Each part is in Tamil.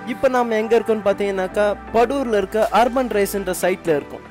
இப்போ நாம் எங்கே இருக்கோம்னு பார்த்தீங்கன்னாக்கா படூரில் இருக்க அர்பன் ரைஸ்ன்ற சைட்டில் இருக்கோம்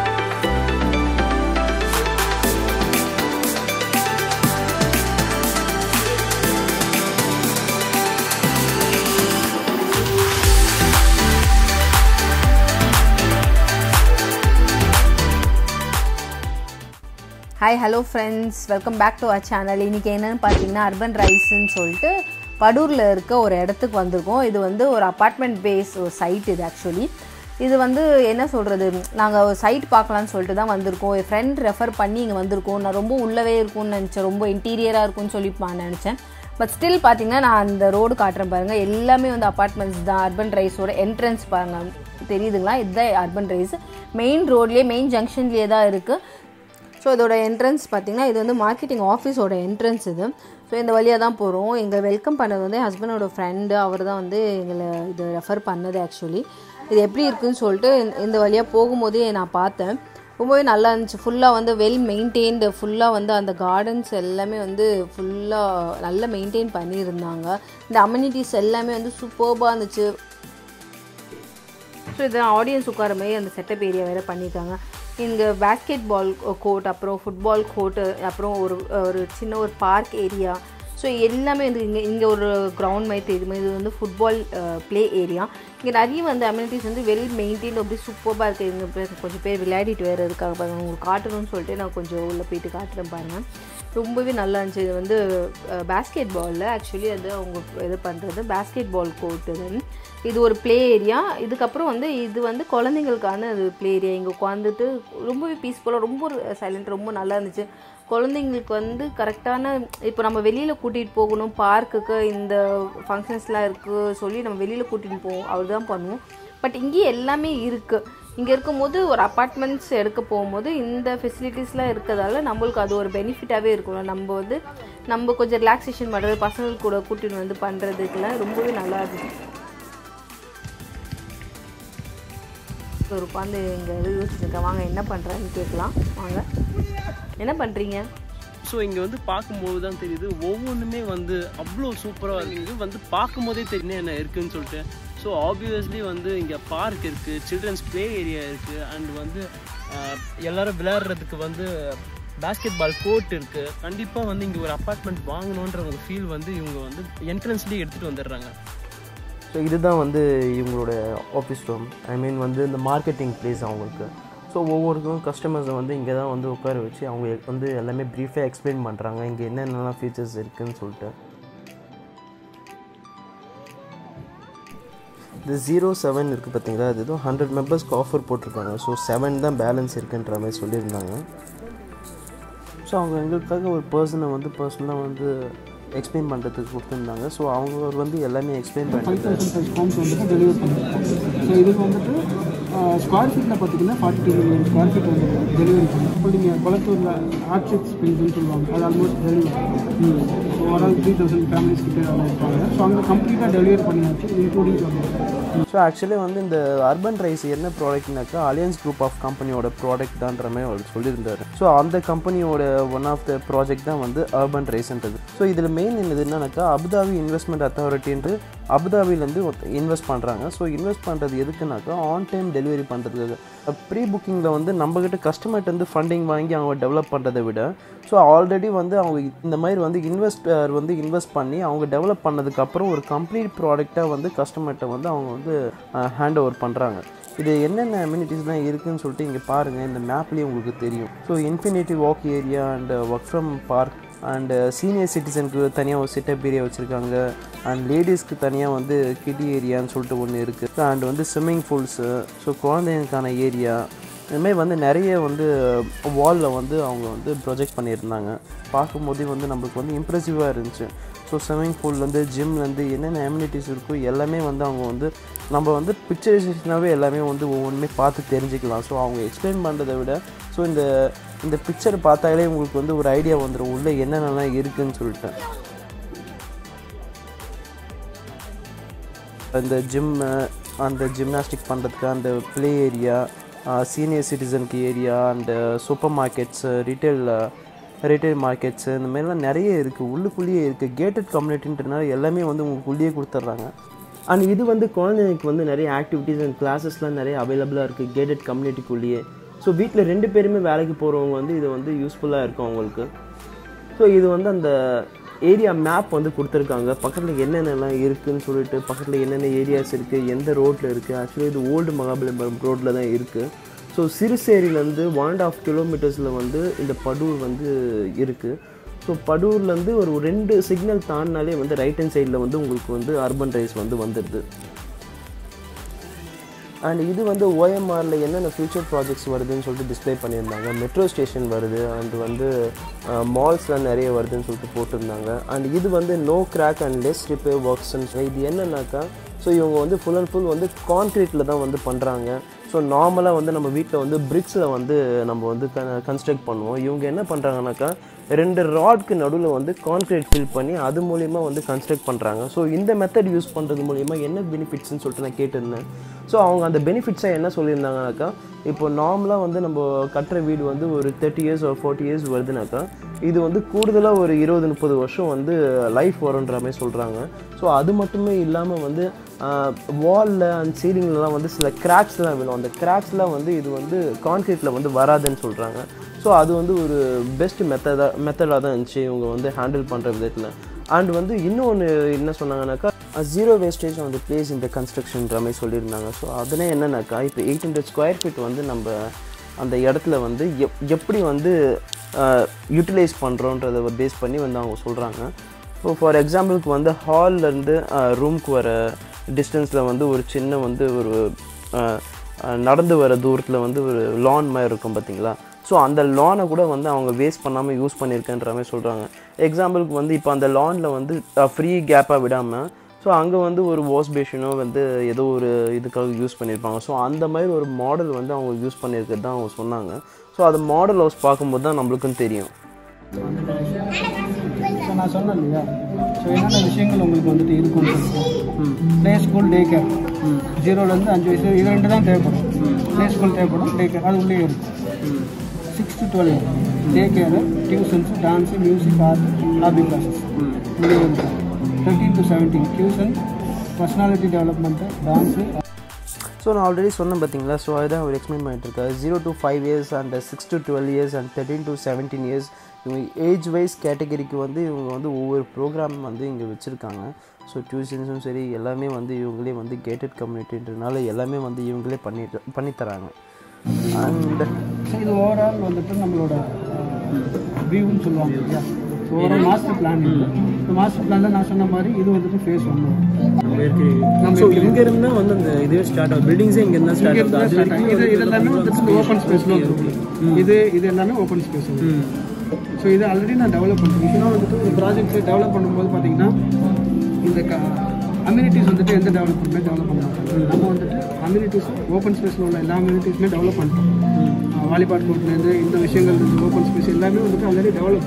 hi hello friends welcome back to our channel இன்றைக்கி என்னென்னு பார்த்தீங்கன்னா அர்பன் ரைஸ்ன்னு சொல்லிட்டு படூரில் இருக்க ஒரு இடத்துக்கு வந்திருக்கோம் இது வந்து ஒரு அப்பார்ட்மெண்ட் பேஸ் ஒரு சைட் இது ஆக்சுவலி இது வந்து என்ன சொல்கிறது நாங்கள் ஒரு சைட் பார்க்கலான்னு சொல்லிட்டு தான் வந்திருக்கோம் என் ஃப்ரெண்ட் ரெஃபர் பண்ணி இங்கே வந்திருக்கோம் நான் ரொம்ப உள்ளவே இருக்கும்னு நினச்சேன் ரொம்ப இன்டீரியராக இருக்கும்னு சொல்லி நான் நினச்சேன் பட் ஸ்டில் பார்த்தீங்கன்னா நான் அந்த ரோடு காட்டுறேன் பாருங்கள் எல்லாமே வந்து அப்பார்ட்மெண்ட்ஸ் தான் அர்பன் ரைஸோட என்ட்ரன்ஸ் பாருங்கள் தெரியுதுங்களா இதுதான் அர்பன் ரைஸ் மெயின் ரோட்லேயே மெயின் ஜங்ஷன்லேயே தான் இருக்குது ஸோ இதோட என்ட்ரன்ஸ் பார்த்தீங்கன்னா இது வந்து மார்க்கெட்டிங் ஆஃபீஸோட என்ட்ரன்ஸ் இது ஸோ இந்த வழியாக தான் போகிறோம் எங்களை வெல்கம் பண்ணது வந்து என் ஹஸ்பண்டோட ஃப்ரெண்டு அவர் தான் வந்து எங்களை இது ரெஃபர் பண்ணது ஆக்சுவலி இது எப்படி இருக்குன்னு சொல்லிட்டு இந்த- இந்த வழியாக போகும்போதே நான் பார்த்தேன் ரொம்பவே நல்லா இருந்துச்சு ஃபுல்லாக வந்து வெல் மெயின்டைன்டு ஃபுல்லாக வந்து அந்த கார்டன்ஸ் எல்லாமே வந்து ஃபுல்லாக நல்லா மெயின்டைன் பண்ணியிருந்தாங்க இந்த அம்யூனிட்டிஸ் எல்லாமே வந்து சூப்பர்பாக இருந்துச்சு ஸோ இது ஆடியன்ஸ் உட்கார மாதிரி அந்த செட்டப் ஏரியா வேறு பண்ணியிருக்காங்க இங்கே பேஸ்கெட் பால் கோர்ட் அப்புறம் ஃபுட்பால் கோர்ட்டு அப்புறம் ஒரு ஒரு சின்ன ஒரு பார்க் ஏரியா ஸோ எல்லாமே வந்து இங்கே இங்கே ஒரு கிரவுண்ட் மாதிரி தெரியுமா இது வந்து ஃபுட்பால் ப்ளே ஏரியா இங்கே நிறைய வந்து அம்யூனிட்டிஸ் வந்து வெல் மெயின்டைன் அப்படி சூப்பராக இருக்குது இங்கே பேர் கொஞ்சம் பேர் விளையாடிட்டு வேறு இருக்காங்க பாருங்க உங்களுக்கு காட்டணும்னு சொல்லிட்டு நான் கொஞ்சம் உள்ளே போயிட்டு காட்டுறேன் பாருங்கள் ரொம்பவே நல்லா இருந்துச்சு இது வந்து பேஸ்கெட் பாலில் ஆக்சுவலி அது அவங்க இது பண்ணுறது பேஸ்கெட் பால் கோர்ட் இது இது ஒரு ப்ளே ஏரியா இதுக்கப்புறம் வந்து இது வந்து குழந்தைங்களுக்கான அது ப்ளே ஏரியா இங்கே உட்காந்துட்டு ரொம்பவே பீஸ்ஃபுல்லாக ரொம்ப சைலண்ட் ரொம்ப நல்லா இருந்துச்சு குழந்தைங்களுக்கு வந்து கரெக்டான இப்போ நம்ம வெளியில் கூட்டிகிட்டு போகணும் பார்க்குக்கு இந்த ஃபங்க்ஷன்ஸ்லாம் இருக்குது சொல்லி நம்ம வெளியில் கூட்டிகிட்டு போவோம் அவர் தான் பண்ணுவோம் பட் இங்கேயே எல்லாமே இருக்குது இங்கே இருக்கும்போது ஒரு அப்பார்ட்மெண்ட்ஸ் எடுக்க போகும்போது இந்த ஃபெசிலிட்டிஸ்லாம் இருக்கிறதால நம்மளுக்கு அது ஒரு பெனிஃபிட்டாகவே இருக்கும்ல நம்ம வந்து நம்ம கொஞ்சம் ரிலாக்ஸேஷன் பண்ணுறது பசங்களுக்கு கூட கூட்டிட்டு வந்து பண்ணுறதுக்கெல்லாம் ரொம்பவே நல்லா இருந்துச்சு ஒரு உட்காந்து இங்கே இது யோசிச்சிருக்கேன் வாங்க என்ன பண்ணுறேன்னு கேட்கலாம் வாங்க என்ன பண்ணுறீங்க ஸோ இங்கே வந்து பார்க்கும்போது தான் தெரியுது ஒவ்வொன்றுமே வந்து அவ்வளோ சூப்பராக இருக்குது இது வந்து பார்க்கும்போதே தெரியும் என்ன இருக்குன்னு சொல்லிட்டு ஸோ ஆப்வியஸ்லி வந்து இங்கே பார்க் இருக்குது சில்ட்ரன்ஸ் ப்ளே ஏரியா இருக்குது அண்ட் வந்து ஆஹ், எல்லாரும் விளையாடுறதுக்கு வந்து பாஸ்கெட் பால் கோர்ட் இருக்குது கண்டிப்பாக வந்து இங்கே ஒரு அப்பார்ட்மெண்ட் வாங்கணுன்ற ஒரு ஃபீல் வந்து இவங்க வந்து என்ட்ரன்ஸ்லேயே எடுத்துகிட்டு வந்துடுறாங்க ஸோ இதுதான் வந்து இவங்களோட ஆஃபீஸ் ரூம் ஐ மீன் வந்து இந்த மார்க்கெட்டிங் பிளேஸ் அவங்களுக்கு ஸோ ஒவ்வொருத்தரும் கஸ்டமர்ஸை வந்து இங்கே தான் வந்து உட்கார வச்சு அவங்க வந்து எல்லாமே ப்ரீஃபாக எக்ஸ்பிளைன் பண்ணுறாங்க இங்கே என்னென்னலாம் ஃபீச்சர்ஸ் இருக்குன்னு சொல்லிட்டு இந்த ஜீரோ செவன் இருக்குது பார்த்தீங்களா அது எதுவும் ஹண்ட்ரட் மெம்பர்ஸ்க்கு ஆஃபர் போட்டிருக்காங்க ஸோ செவன் தான் பேலன்ஸ் இருக்குன்ற மாதிரி சொல்லியிருந்தாங்க ஸோ அவங்க எங்களுக்காக ஒரு பர்சனை வந்து பர்சனலாக வந்து எக்ஸ்பிளைன் பண்ணுறதுக்கு கொடுத்துருந்தாங்க ஸோ அவங்க வந்து எல்லாமே எக்ஸ்பிளைன் ஃபைவ் பண்ணிட்டு தௌசண்ட் சைஸ் ஃபார்ம்ஸ் வந்துட்டு டெலிவர் பண்ணியிருக்கோம் ஸோ இதுக்கு வந்துட்டு ஸ்கொயர் ஃபீட்டில் பார்த்தீங்கன்னா forty two million square feet வந்துட்டு டெலிவரி பண்ணுவோம் இப்போ நீங்கள் குளத்தூரில் ஆர்ச்சிட் ஸ்பிரிங்ஸ்னு சொல்லுவாங்க அது almost delivery so overall three thousand families கிட்ட அதில் இருப்பாங்க ஸோ அங்கே கம்ப்ளீட்டாக டெலிவரி பண்ணியாச்சு இன்க்ளூடிங் சொல்லுவாங்க ஸோ ஆக்சுவலி வந்து இந்த அர்பன் ரைஸ் என்ன ப்ராடக்ட்னாக்கா அலியன்ஸ் குரூப் ஆஃப் கம்பெனியோட ப்ராடக்ட் தான்ற மாதிரி அவர் சொல்லியிருந்தார் ஸோ அந்த கம்பெனியோட ஒன் ஆஃப் த ப்ராஜெக்ட் தான் வந்து அர்பன் ரைஸ்ன்றது ஸோ இதில் மெயின் என்னது என்னன்னாக்கா அபுதாபி இன்வெஸ்ட்மெண்ட் அத்தாரிட்டின்ட்டு அபுதாபிலேருந்து இன்வெஸ்ட் பண்ணுறாங்க ஸோ இன்வெஸ்ட் பண்ணுறது எதுக்குனாக்கா ஆன் டைம் டெலிவரி பண்ணுறதுக்காக ப்ரீ புக்கிங்கில் வந்து நம்மக்கிட்ட கஸ்டமர்கிட்ட வந்து ஃபண்டிங் வாங்கி அவங்க டெவலப் பண்ணுறதை விட ஸோ ஆல்ரெடி வந்து அவங்க இந்த மாதிரி வந்து இன்வெஸ்டர் வந்து இன்வெஸ்ட் பண்ணி அவங்க டெவலப் பண்ணதுக்கப்புறம் ஒரு கம்ப்ளீட் ப்ராடக்டாக வந்து கஸ்டமர்கிட்ட வந்து அவங்க வந்து ஹேண்ட் ஓவர் பண்ணுறாங்க இது என்னென்ன அம்யூனிட்டிஸ்லாம் இருக்குன்னு சொல்லிட்டு இங்கே பாருங்கள் இந்த மேப்லேயே உங்களுக்கு தெரியும் so infinity walk area and work from park and senior சிட்டிசனுக்கு தனியாக ஒரு செட்டப் ஏரியா வச்சுருக்காங்க அண்ட் லேடிஸ்க்கு தனியாக வந்து கிட்டி ஏரியான்னு சொல்லிட்டு ஒன்று இருக்குது அண்ட் வந்து ஸ்விம்மிங் பூல்ஸு ஸோ குழந்தைங்களுக்கான ஏரியா இதுமாதிரி வந்து நிறைய வந்து வாலில் வந்து அவங்க வந்து ப்ரொஜெக்ட் பண்ணியிருந்தாங்க பார்க்கும்போதே வந்து நம்மளுக்கு வந்து இம்ப்ரெசிவாக இருந்துச்சு ஸோ ஸ்விம்மிங் பூல்லேருந்து ஜிம்லேருந்து என்னென்ன அம்யூனிட்டிஸ் இருக்கோ எல்லாமே வந்து அவங்க வந்து நம்ம வந்து பிக்சரைசேஷனாகவே எல்லாமே வந்து ஒவ்வொன்றுமே பார்த்து தெரிஞ்சுக்கலாம் ஸோ அவங்க எக்ஸ்பிளைன் பண்ணுறதை விட ஸோ இந்த இந்த பிக்சர் பார்த்தாலே உங்களுக்கு வந்து ஒரு ஐடியா வந்துடும் உள்ளே என்னென்னலாம் இருக்குன்னு சொல்லிட்டு அந்த ஜிம்மு அந்த ஜிம்னாஸ்டிக் பண்ணுறதுக்கு அந்த ப்ளே ஏரியா சீனியர் சிட்டிசனுக்கு area and super markets retail retail markets இந்த மாதிரிலாம் நிறைய இருக்குது உள்ளுக்குள்ளேயே இருக்குது கேட்டட் கம்யூனிட்டின்றனால எல்லாமே வந்து உங்களுக்கு உள்ளேயே கொடுத்துட்றாங்க அண்ட் இது வந்து குழந்தைங்களுக்கு வந்து நிறைய ஆக்டிவிட்டீஸ் அண்ட் கிளாஸஸ்லாம் நிறைய அவைலபிளாக இருக்குது கேட்டட் கம்யூனிட்டிக்குள்ளேயே ஸோ வீட்டில் ரெண்டு பேருமே வேலைக்கு போகிறவங்க வந்து இது வந்து யூஸ்ஃபுல்லாக இருக்கும் அவங்களுக்கு ஸோ இது வந்து அந்த ஏரியா மேப் வந்து கொடுத்துருக்காங்க பக்கத்தில் என்னென்னலாம் இருக்குதுன்னு சொல்லிட்டு பக்கத்தில் என்னென்ன ஏரியாஸ் இருக்குது எந்த ரோட்டில் இருக்குது ஆக்சுவலி இது ஓல்டு மகாபலிபுரம் ரோட்டில் தான் இருக்குது ஸோ சிறுசேரியிலேருந்து ஒன் அண்ட் ஆஃப் கிலோமீட்டர்ஸில் வந்து இந்த படூர் வந்து இருக்குது ஸோ படூர்லேருந்து ஒரு ரெண்டு சிக்னல் தாண்டினாலே வந்து ரைட் ஹேண்ட் சைடில் வந்து உங்களுக்கு வந்து அர்பன் ரைஸ் வந்து வந்துடுது அண்ட் இது வந்து ஓஎம்ஆரில் என்னென்ன ஃபியூச்சர் ப்ராஜெக்ட்ஸ் வருதுன்னு சொல்லிட்டு டிஸ்ப்ளே பண்ணியிருந்தாங்க மெட்ரோ ஸ்டேஷன் வருது அண்ட் வந்து மால்ஸ்லாம் நிறைய வருதுன்னு சொல்லிட்டு போட்டிருந்தாங்க அண்ட் இது வந்து no crack and less repair ஒர்க்ஸ்ன்னு இது என்னன்னாக்கா ஸோ இவங்க வந்து ஃபுல் அண்ட் ஃபுல் வந்து கான்க்ரீட்டில் தான் வந்து பண்ணுறாங்க ஸோ நார்மலாக வந்து நம்ம வீட்டில் வந்து பிரிக்ஸில் வந்து நம்ம வந்து கன்ஸ்ட்ரக்ட் பண்ணுவோம் இவங்க என்ன பண்ணுறாங்கனாக்கா ரெண்டு ராட்க்கு நடுவில் வந்து கான்க்ரீட் ஃபில் பண்ணி அது மூலிமா வந்து கன்ஸ்ட்ரக்ட் பண்ணுறாங்க ஸோ இந்த மெத்தட் யூஸ் பண்ணுறது மூலிமா என்ன பெனிஃபிட்ஸ்னு சொல்லிட்டு நான் கேட்டிருந்தேன் ஸோ அவங்க அந்த பெனிஃபிட்ஸை என்ன சொல்லியிருந்தாங்கனாக்கா இப்போ நார்மலாக வந்து நம்ம கட்டுற வீடு வந்து ஒரு தேர்ட்டி இயர்ஸ் ஒரு ஃபார்ட்டி இயர்ஸ் வருதுனாக்கா இது வந்து கூடுதலாக ஒரு இருபது முப்பது வருஷம் வந்து லைஃப் வரும்ன்ற மாதிரி சொல்கிறாங்க ஸோ அது மட்டுமே இல்லாமல் வந்து வாலில் அண்ட் சீலிங்லலாம் வந்து சில கிராக்ஸ்லாம் விழும் அந்த கிராக்ஸ்லாம் வந்து இது வந்து கான்க்ரீட்டில் வந்து வராதுன்னு சொல்கிறாங்க ஸோ அது வந்து ஒரு பெஸ்ட் மெத்தடாக மெத்தடாக தான் இருந்துச்சு இவங்க வந்து ஹேண்டில் பண்ணுற விதத்தில் அண்ட் வந்து இன்னொன்று என்ன சொன்னாங்கன்னாக்கா zero wastage on the place இந்த கன்ஸ்ட்ரக்ஷன்ற மாதிரி சொல்லியிருந்தாங்க ஸோ அதில் என்னன்னாக்கா இப்போ எயிட் ஹண்ட்ரட் ஸ்கொயர் ஃபீட் வந்து நம்ம அந்த இடத்துல வந்து எப் எப்படி வந்து யூட்டிலைஸ் பண்ணுறோன்றதை பேஸ் பண்ணி வந்து அவங்க சொல்கிறாங்க ஸோ ஃபார் எக்ஸாம்பிளுக்கு வந்து ஹால்லேருந்து ரூம்க்கு வர டிஸ்டன்ஸில் வந்து ஒரு சின்ன வந்து ஒரு அஹ், அஹ், நடந்து வர தூரத்தில் வந்து ஒரு லான் மாதிரி இருக்கும் பார்த்தீங்களா ஸோ அந்த லானை கூட வந்து அவங்க வேஸ்ட் பண்ணாமல் யூஸ் பண்ணியிருக்கேன்ற மாதிரி சொல்கிறாங்க எக்ஸாம்பிளுக்கு வந்து இப்போ அந்த லானில் வந்து ஃப்ரீ கேப்பாக விடாமல் ஸோ அங்கே வந்து ஒரு வாஷ் பேஷனோ வந்து ஏதோ ஒரு இதுக்காக யூஸ் பண்ணியிருப்பாங்க ஸோ அந்த மாதிரி ஒரு மாடல் வந்து அவங்க யூஸ் பண்ணியிருக்கிறது தான் அவங்க சொன்னாங்க ஸோ அது மாடல் ஹவுஸ் பார்க்கும்போது தான் நம்மளுக்கும் தெரியும் ஸோ நான் சொன்னேன் இல்லையா ஸோ என்னென்ன விஷயங்கள் உங்களுக்கு வந்துட்டு இருக்கும்னு சொல்லிட்டு ப்ளே ஸ்கூல் டே கேர் ஜீரோலேருந்து அஞ்சு வயசு இது ரெண்டு தான் தேவைப்படும் ப்ளே ஸ்கூல் தேவைப்படும் டே கேர் அது உள்ளே இருக்கும் six to twelve day care tuitions dance music art hobby classes உள்ளே இருக்கும் fifteen to seventeen tuition personality development dance so நான் ஆல்ரெடி சொன்னேன் பார்த்தீங்களா ஸோ அதுதான் அவர் எக்ஸ்பிளைன் பண்ணிட்டு இருக்காரு zero to five years and six to twelve years and thirteen to seventeen years இவங்க ஏஜ் வைஸ் கேட்டகரிக்கு வந்து இவங்க வந்து ஒவ்வொரு ப்ரோக்ராம் வந்து இங்கே வச்சுருக்காங்க ஸோ டியூஷன்ஸும் சரி எல்லாமே வந்து இவங்களே வந்து கேட்டட் கம்யூனிட்டின்றனால எல்லாமே வந்து இவங்களே பண்ணிட்டு பண்ணித்தராங்க அண்ட் ஸோ இது ஓவரால் வந்துட்டு நம்மளோட வியூன்னு சொல்லுவாங்க இல்லையா ஸோ ஓவரால் மாஸ்டர் பிளான் இந்த மாஸ்டர் பிளானில் நான் சொன்ன மாதிரி இது வந்துட்டு ஃபேஸ் ஒன்று ஸோ இங்கே இருந்தால் வந்து அந்த இதுவே ஸ்டார்ட் ஆகும் பில்டிங்ஸே இங்கே இருந்தால் ஸ்டார்ட் ஆகுது இது இது எல்லாமே வந்துட்டு ஓப்பன் ஸ்பேஸ்ல இது இது எல்லாமே ஓப்பன் ஸ்பேஸ் ஸோ இது ஆல்ரெடி நான் டெவலப் பண்ணுறேன் இதெல்லாம் வந்துட்டு ஒரு ப்ராஜெக்ட்ஸ் டெவலப் பண்ணும்போது பார்த்தீங்கன்னா இந்த அம்யூனிட்டிஸ் வந்துட்டு எந்த டெவலப்மெண்ட்டுமே டெவலப் பண்ணலாம் நம்ம வந்துட்டு அம்யூனிட்டிஸ் ஓப்பன் ஸ்பேஸில் உள்ள எல்லா அம்யூனிட்டிஸுமே டெவலப் பண்ணிட்டோம் வாலிபால் கோர்ட்லேருந்து இந்த விஷயங்கள் ஓப்பன் ஸ்பேஸ் எல்லாமே வந்துட்டு ஆல்ரெடி டெவலப்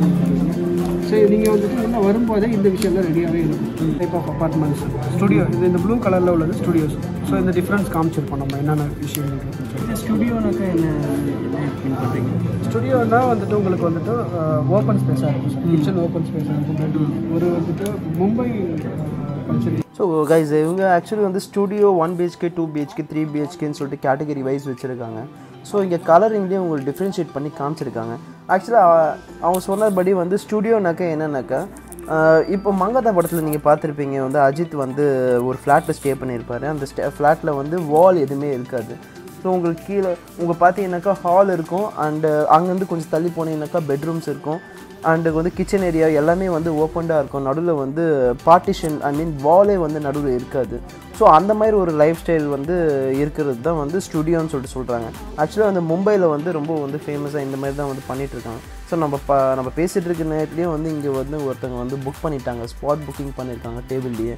ஸோ நீங்கள் வந்துட்டு உள்ள வரும்போதே இந்த விஷயம்லாம் ரெடியாகவே இருக்கும் டைப் ஆஃப் அப்பார்ட்மெண்ட்ஸ் ஸ்டுடியோ இது இந்த ப்ளூ கலரில் உள்ளது ஸ்டுடியோஸ் ஸோ இந்த டிஃப்ரென்ஸ் காமிச்சிருப்போம் நம்ம என்னென்ன விஷயங்கள் இருக்குன்னு ஸ்டுடியோனாக்கா என்ன பண்ணுறீங்க ஸ்டுடியோனா வந்துட்டு உங்களுக்கு வந்துட்டு ஓப்பன் ஸ்பேஸாக இருக்கும் சார் கிச்சன் ஓப்பன் ஸ்பேஸாக இருக்கும் bedroom. ஒரு வந்துட்டு மும்பை கல்ச்சர் ஸோ கைஸ் இவங்க ஆக்சுவலி வந்து studio one BHK two BHK three பிஹெச்கேன்னு சொல்லிட்டு கேட்டகரி வைஸ் வச்சுருக்காங்க ஸோ இங்கே கலரிங்லேயும் உங்களுக்கு டிஃப்ரென்ஷியேட் பண்ணி காமிச்சிருக்காங்க ஆக்சுவலாக அவங்க சொன்னபடி வந்து ஸ்டுடியோனாக்கா என்னன்னாக்கா ஆஹ் இப்போ மங்காதா படத்தில் நீங்கள் பார்த்துருப்பீங்க வந்து அஜித் வந்து ஒரு ஃப்ளாட்டில் ஸ்டே பண்ணியிருப்பாரு அந்த ஸ்டே ஃப்ளாட்டில் வந்து வால் எதுவுமே இருக்காது ஸோ உங்களுக்கு கீழே உங்கள் பார்த்தீங்கன்னாக்கா ஹால் இருக்கும் அண்டு அங்கேருந்து கொஞ்சம் தள்ளி போனீங்கன்னாக்கா பெட்ரூம்ஸ் இருக்கும் அண்டு வந்து கிச்சன் ஏரியா எல்லாமே வந்து ஓப்பன்டாக இருக்கும் நடுவில் வந்து பார்ட்டிஷன் ஐ மீன் வாலே வந்து நடுவில் இருக்காது ஸோ அந்த மாதிரி ஒரு லைஃப் ஸ்டைல் வந்து இருக்கிறது தான் வந்து ஸ்டுடியோன்னு சொல்லிட்டு சொல்கிறாங்க ஆக்சுவலாக வந்து மும்பையில் வந்து ரொம்ப வந்து ஃபேமஸாக இந்த மாதிரி தான் வந்து பண்ணிட்டு இருக்காங்க ஸோ நம்ம ப நம்ம பேசிகிட்டு இருக்க நேரத்துலேயும் வந்து இங்கே வந்து ஒருத்தவங்க வந்து புக் பண்ணிட்டாங்க ஸ்பாட் புக்கிங் பண்ணியிருக்காங்க டேபிள்லேயே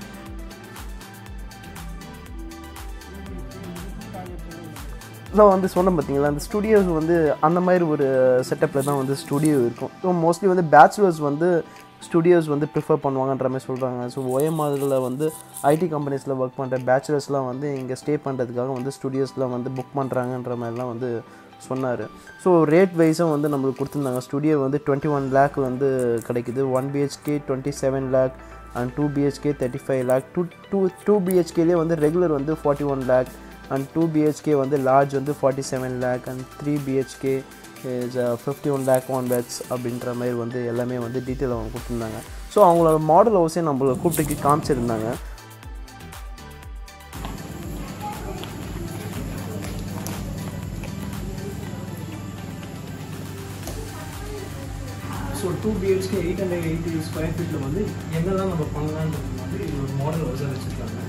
ஸோ வந்து சொன்னேன் பார்த்தீங்களா அந்த ஸ்டுடியோஸ் வந்து அந்த மாதிரி ஒரு செட்டப்பில் தான் வந்து ஸ்டுடியோ இருக்கும் ஸோ மோஸ்ட்லி வந்து பேச்சுலர்ஸ் வந்து ஸ்டுடியோஸ் வந்து ப்ரிஃபர் பண்ணுவாங்கன்ற மாதிரி சொல்கிறாங்க ஸோ ஓஎம்ஆரில் வந்து ஐடி கம்பெனிஸில் ஒர்க் பண்ணுற பேச்சுலர்ஸ்லாம் வந்து இங்கே ஸ்டே பண்ணுறதுக்காக வந்து ஸ்டுடியோஸ்லாம் வந்து புக் பண்ணுறாங்கன்ற மாதிரிலாம் வந்து சொன்னார் ஸோ ரேட் வைஸும் வந்து நம்மளுக்கு கொடுத்துருந்தாங்க ஸ்டுடியோ வந்து டுவெண்ட்டி ஒன் லேக் வந்து கிடைக்குது one BHK twenty seven lakh and two BHK thirty five lakh two two two பிஹெச்கேலேயே வந்து ரெகுலர் வந்து forty one lakh and two BHK வந்து லார்ஜ் வந்து forty seven lakh and three BHK is fifty one lakh one beds அப்படின்ற மாதிரி வந்து எல்லாமே வந்து டீட்டெயில் அவங்க கொடுத்துருந்தாங்க ஸோ அவங்களோட மாடல் ஹவுஸே நம்மளை கூப்பிட்டு காமிச்சிருந்தாங்க so two BHK eight hundred eighty square ஃபீட்டில் வந்து என்னெல்லாம் நம்ம பண்ணலான்றது வந்து இது ஒரு மாடல் ஹவுஸாக வச்சுருக்காங்க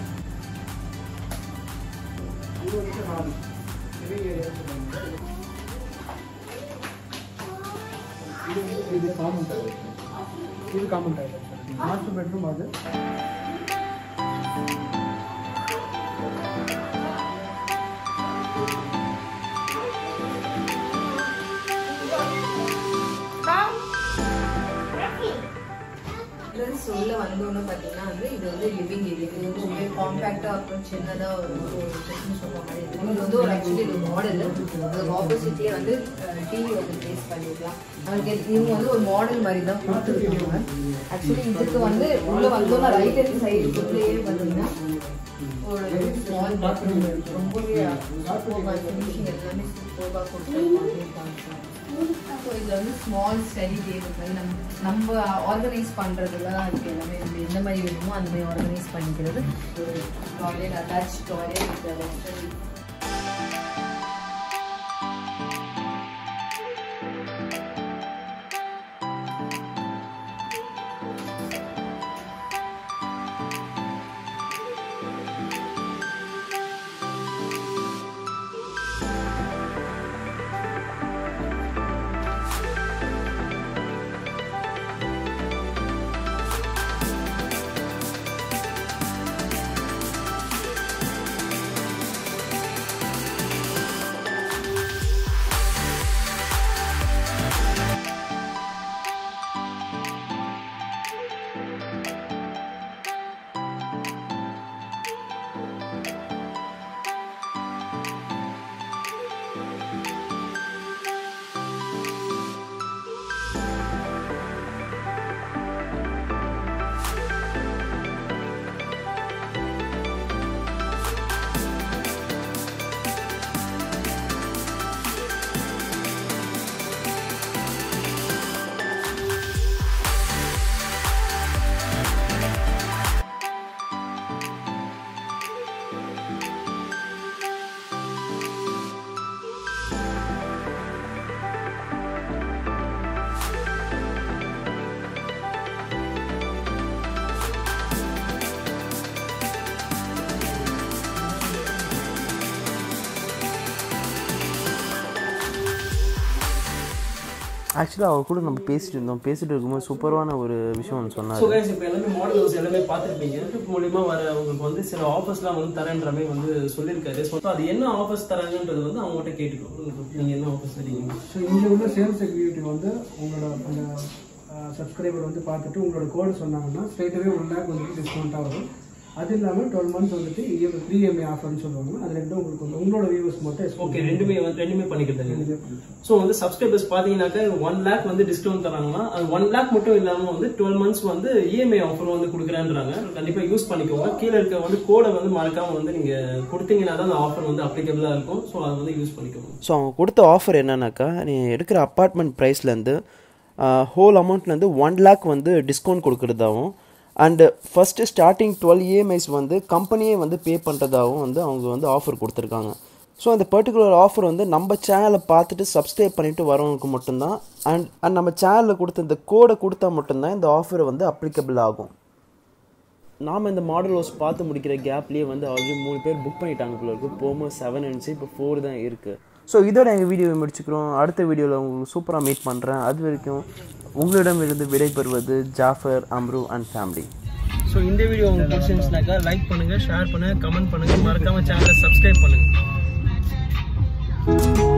இது வந்து hall. living area சொல்லுவாங்க. இது வந்து இது காமன் டாய்லெட் இது காமன் டாய்லெட் மாஸ்டர் பெட்ரூம் அது என்ட்ரன்ஸ் உள்ள வந்தோன்னு பார்த்தீங்கன்னா வந்து இது வந்து லிவிங் ஏரியா இது வந்து ரொம்ப காம்பேக்டாக அப்புறம் சின்னதாக ஒரு ஒரு செக்ஷன் சொல்ற மாதிரி இருக்கும் இது வந்து ஒரு ஆக்சுவலி இது மாடல் அதுக்கு ஆப்போசிட்லேயே வந்து டிவி வந்து ப்ளேஸ் பண்ணிக்கலாம் அதுக்கு இவங்க வந்து ஒரு மாடல் மாதிரி தான் கொடுத்துருக்காங்க ஆக்சுவலி இதுக்கு வந்து உள்ள வந்தோன்னா ரைட் ஹேண்ட் சைடு உள்ளேயே பார்த்தீங்கன்னா ஒரு ஸ்மால் பாத்ரூம் ரொம்பவே ஃபினிஷிங் எல்லாமே சூப்பராக கொடுத்துருக்காங்க ஸோ இதில் வந்து ஸ்மால் ஸ்டடி டேபிள் மாதிரி நம்ம நம்ம ஆர்கனைஸ் பண்ணுறதுல அதுக்கு எல்லாமே வந்து எந்த மாதிரி வேணுமோ அந்த மாதிரி ஆர்கனைஸ் பண்ணிக்கிறது ஒரு டாய்லெட் அட்டாச் டாய்லெட் ரெஸ்டாரண்ட் ஆக்சுவலாக அவர் கூட நம்ம பேசிட்டு இருந்தோம் பேசிட்டு இருக்கும்போது சூப்பரான ஒரு விஷயம் ஒன்று சொன்னார் ஸோ கைஸ் இப்போ எல்லாமே மாடல் ஹவுஸ் எல்லாமே பார்த்துருப்பீங்க யூடியூப் மூலியமா வர அவங்களுக்கு வந்து சில ஆஃபர்ஸ்லாம் வந்து தரேன்ற மாதிரி வந்து சொல்லியிருக்காரு ஸோ அது என்ன ஆஃபர்ஸ் தராங்கன்றது வந்து அவங்ககிட்ட கேட்டுக்கணும் நீங்கள் என்ன ஆஃபர்ஸ் தரீங்க ஸோ இங்கே உள்ள சேல்ஸ் எக்ஸிக்யூட்டிவ் வந்து உங்களோட அந்த சப்ஸ்கிரைபர் வந்து பார்த்துட்டு உங்களோட கோடு சொன்னாங்கன்னா ஸ்ட்ரைட்டாகவே ஒன் லேக் வந்துட்டு டிஸ்கவுண்ட்டாக வரும் அது இல்லாமல் டுவெல் மந்த்ஸ் வந்துட்டு இஎம் த்ரீ எம்ஏ ஆஃபர்னு சொல்லுவாங்க அது ரெண்டும் உங்களுக்கு வந்து உங்களோட வியூவர்ஸ் மட்டும் ஓகே ரெண்டுமே வந்து ரெண்டுமே பண்ணிக்கிறது ஸோ வந்து சப்ஸ்கிரைபர்ஸ் பார்த்தீங்கன்னாக்கா ஒன் லேக் வந்து டிஸ்கவுண்ட் தராங்கன்னா அது ஒன் லேக் மட்டும் இல்லாமல் வந்து டுவெல் மந்த்ஸ் வந்து இஎம்ஐ ஆஃபர் வந்து கொடுக்குறேன்றாங்க கண்டிப்பாக யூஸ் பண்ணிக்கோங்க கீழே இருக்க வந்து கோடை வந்து மறக்காம வந்து நீங்கள் கொடுத்தீங்கன்னா தான் அந்த ஆஃபர் வந்து அப்ளிகபிளாக இருக்கும் ஸோ அதை வந்து யூஸ் பண்ணிக்கோங்க ஸோ அவங்க கொடுத்த ஆஃபர் என்னன்னாக்கா நீ எடுக்கிற அப்பார்ட்மெண்ட் ப்ரைஸ்லேருந்து ஹோல் அமௌண்ட்லேருந்து ஒன் லேக் வந்து டிஸ்கவுண்ட் கொடுக்குறதாகவும் and first starting twelve EMIs வந்து கம்பெனியே வந்து பே பண்ணுறதாகவும் வந்து அவங்க வந்து ஆஃபர் கொடுத்துருக்காங்க ஸோ அந்த பர்டிகுலர் ஆஃபர் வந்து நம்ம சேனலை பார்த்துட்டு சப்ஸ்கிரைப் பண்ணிட்டு வரவங்களுக்கு மட்டும்தான் அண்ட் அண்ட் நம்ம சேனலில் கொடுத்த இந்த கோடை கொடுத்தா மட்டும்தான் இந்த ஆஃபர் வந்து அப்ளிகபிள் ஆகும் நாம் இந்த மாடல் ஹவுஸ் பார்த்து முடிக்கிற கேப்லேயே வந்து ஆல்ரெடி மூணு பேர் புக் பண்ணிட்டாங்க போல இருக்கு போகும்போது செவன் இருந்துச்சு இப்போ ஃபோர் தான் இருக்குது ஸோ இதோட எங்கள் வீடியோவை முடிச்சுக்கிறோம் அடுத்த வீடியோவில் உங்களுக்கு சூப்பராக மீட் பண்ணுறேன் அது வரைக்கும் உங்களிடமிருந்து விடைபெறுவது Jafar Amru and family so இந்த வீடியோ உங்களுக்கு பிடிச்சிருந்துச்சுனாக்கா லைக் பண்ணுங்க ஷேர் பண்ணுங்க கமெண்ட் பண்ணுங்க மறக்காம சேனலை சப்ஸ்கிரைப் பண்ணுங்க